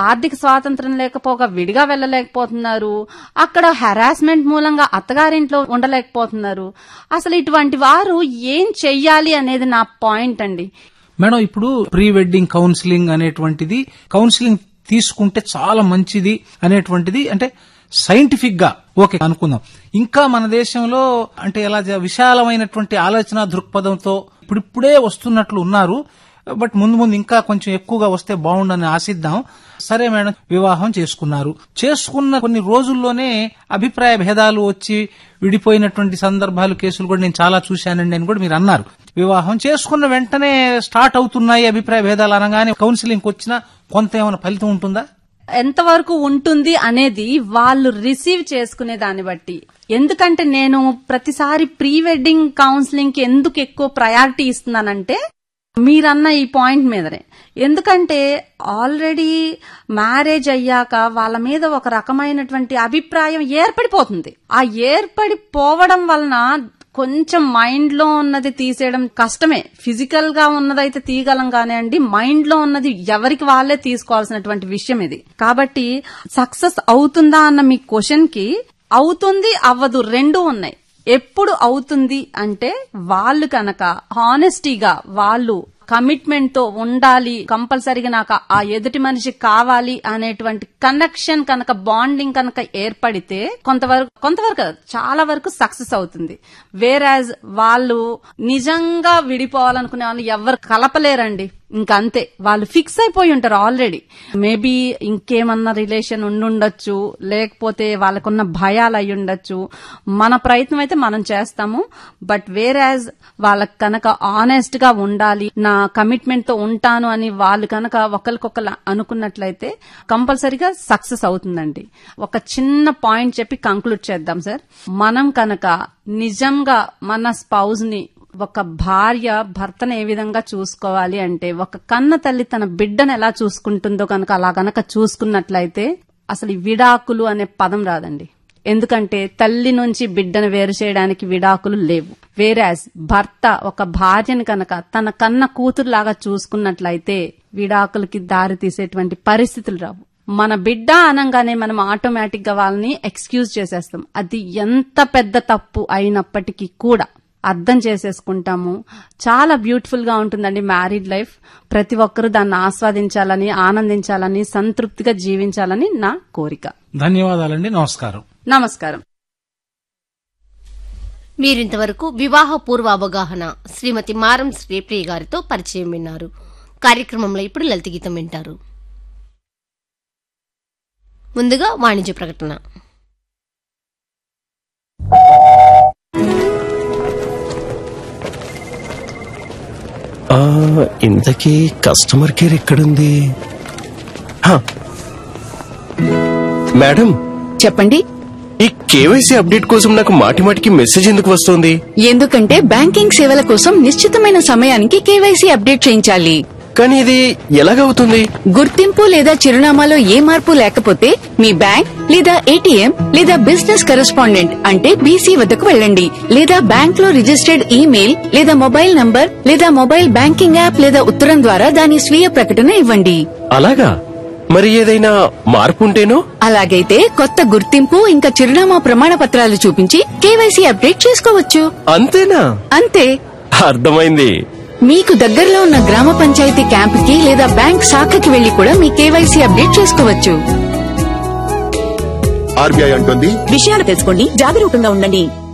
ఆర్థిక స్వాతంత్రం లేకపోగా విడిగా వెళ్ళలేకపోతున్నారు అక్కడ హెరాస్మెంట్ మూలంగా అత్తగారింట్లో ఉండలేకపోతున్నారు అసలు ఇటువంటి వారు ఏం చెయ్యాలి అనేది నా పాయింట్ అండి మేడం ఇప్పుడు ప్రీ వెడ్డింగ్ కౌన్సిలింగ్ అనేటువంటిది కౌన్సిలింగ్ తీసుకుంటే చాలా మంచిది అనేటువంటిది అంటే సైంటిఫిక్ గా ఓకే అనుకుందాం ఇంకా మన దేశంలో అంటే ఎలా జ- విశాలమైనటువంటి ఆలోచన దృక్పథంతో ఇప్పుడిప్పుడే వస్తున్నట్లు ఉన్నారు బట్ ముందు ముందు ఇంకా కొంచెం ఎక్కువగా వస్తే బాగుండని ఆశిద్దాం సరే మేడం వివాహం చేసుకున్నారు చేసుకున్న కొన్ని రోజుల్లోనే అభిప్రాయ భేదాలు వచ్చి విడిపోయినటువంటి సందర్భాలు కేసులు కూడా నేను చాలా చూశానండి అని కూడా మీరు అన్నారు వివాహం చేసుకున్న వెంటనే స్టార్ట్ అవుతున్నాయి అభిప్రాయ భేదాలు అనగానే కౌన్సిలింగ్ వచ్చినా కొంత ఏమైనా ఫలితం ఉంటుందా ఎంతవరకు ఉంటుంది అనేది వాళ్ళు రిసీవ్ చేసుకునే దాన్ని బట్టి ఎందుకంటే నేను ప్రతిసారి ప్రీ వెడ్డింగ్ కౌన్సిలింగ్ కి ఎందుకు ఎక్కువ ప్రయారిటీ ఇస్తున్నానంటే మీరన్న ఈ పాయింట్ మీదనే ఎందుకంటే ఆల్రెడీ మ్యారేజ్ అయ్యాక వాళ్ళ మీద ఒక రకమైనటువంటి అభిప్రాయం ఏర్పడిపోతుంది ఆ ఏర్పడిపోవడం వలన కొంచెం మైండ్ లో ఉన్నది తీసేయడం కష్టమే ఫిజికల్ గా ఉన్నదైతే తీయగలం కానివ్వండి మైండ్ లో ఉన్నది ఎవరికి వాళ్ళే తీసుకోవాల్సినటువంటి విషయం ఇది కాబట్టి సక్సెస్ అవుతుందా అన్న మీ క్వశ్చన్ కి అవుతుంది అవ్వదు రెండు ఉన్నాయి ఎప్పుడు అవుతుంది అంటే వాళ్ళు కనుక హానెస్టీగా వాళ్ళు కమిట్మెంట్ తో ఉండాలి కంపల్సరీగా నాకు ఆ ఎదుటి మనిషి కావాలి అనేటువంటి కనెక్షన్ కనుక బాండింగ్ కనుక ఏర్పడితే కొంతవరకు కొంతవరకు కాదు, చాలా వరకు సక్సెస్ అవుతుంది వేరాజ్ వాళ్ళు నిజంగా విడిపోవాలనుకునే వాళ్ళు ఎవరు కలపలేరండి ఇంకా అంతే వాళ్ళు ఫిక్స్ అయిపోయి ఉంటారు ఆల్రెడీ మేబీ ఇంకేమన్నా రిలేషన్ ఉండుండొచ్చు లేకపోతే వాళ్ళకున్న భయాలు అయి ఉండొచ్చు మన ప్రయత్నం అయితే మనం చేస్తాము బట్ వేరాజ్ వాళ్ళకి కనుక ఆనెస్ట్ గా ఉండాలి నా కమిట్మెంట్ తో ఉంటాను అని వాళ్ళు కనుక ఒకరికొకరు అనుకున్నట్లయితే కంపల్సరీగా సక్సెస్ అవుతుందండి ఒక చిన్న పాయింట్ చెప్పి కంక్లూడ్ చేద్దాం సార్ మనం కనుక నిజంగా మన స్పౌజ్ ని ఒక భార్య భర్తను ఏ విధంగా చూసుకోవాలి అంటే ఒక కన్న తల్లి తన బిడ్డను ఎలా చూసుకుంటుందో కనుక అలా గనక చూసుకున్నట్లయితే అసలు ఈ విడాకులు అనే పదం రాదండి ఎందుకంటే తల్లి నుంచి బిడ్డను వేరు చేయడానికి విడాకులు లేవు వేరాజ్ భర్త ఒక భార్యను కనుక తన కన్న కూతురులాగా చూసుకున్నట్లయితే విడాకులకి దారి తీసేటువంటి పరిస్థితులు రావు మన బిడ్డ అనగానే మనం ఆటోమేటిక్ గా వాళ్ళని ఎక్స్క్యూజ్ చేసేస్తాం అది ఎంత పెద్ద తప్పు అయినప్పటికీ కూడా అర్థం చేసేసుకుంటాము చాలా బ్యూటిఫుల్ గా ఉంటుందండి మ్యారీడ్ లైఫ్ ప్రతి ఒక్కరూ దాన్ని ఆస్వాదించాలని ఆనందించాలని సంతృప్తిగా జీవించాలని నా కోరిక ధన్యవాదాలండి నమస్కారం నమస్కారం మీరింతవరకు వివాహ పూర్వ అవగాహన శ్రీమతి మారం శ్రీప్రియ గారితో పరిచయం విన్నారు కార్యక్రమంలో ఇప్పుడు లలిత గీతం వింటారు ముందుగా వాణిజ్య ప్రకటన ఆ, ఇంతకీ కస్టమర్ కేర్ ఎక్కడుంది హా. మేడం చెప్పండి ఈ కేవైసీ అప్డేట్ కోసం నాకు మాటి మాటికి మెసేజ్ ఎందుకు వస్తుంది ఎందుకంటే బ్యాంకింగ్ సేవల కోసం నిశ్చితమైన సమయానికి కేవైసీ అప్డేట్ చేయించాలి కానీ ఇది ఎలాగవుతుంది గుర్తింపు లేదా చిరునామాలో ఏ మార్పు లేకపోతే మీ బ్యాంక్ లేదా ఏటీఎం లేదా బిజినెస్ కరెస్పాండెంట్ అంటే బీసీ వద్దకు వెళ్ళండి లేదా బ్యాంక్ లో రిజిస్టర్డ్ ఈమెయిల్ లేదా మొబైల్ నంబర్ లేదా మొబైల్ బ్యాంకింగ్ యాప్ లేదా ఉత్తరం ద్వారా దాని స్వీయ ప్రకటన ఇవ్వండి అలాగా మరి ఏదైనా మార్పు ఉంటేనో అలాగైతే కొత్త గుర్తింపు ఇంకా చిరునామా ప్రమాణ పత్రాలు చూపించి కేవైసీ అప్డేట్ చేసుకోవచ్చు అంతేనా అంతే అర్థమైంది మీకు దగ్గరలో ఉన్న గ్రామ పంచాయతీ క్యాంపుకి లేదా బ్యాంక్ శాఖకి వెళ్లి కూడా మీ కేవైసీ అప్డేట్ చేసుకోవచ్చు ఆర్బీఐ అంటుంది విషయాలు తెలుసుకోండి జాగరూకంగా ఉండండి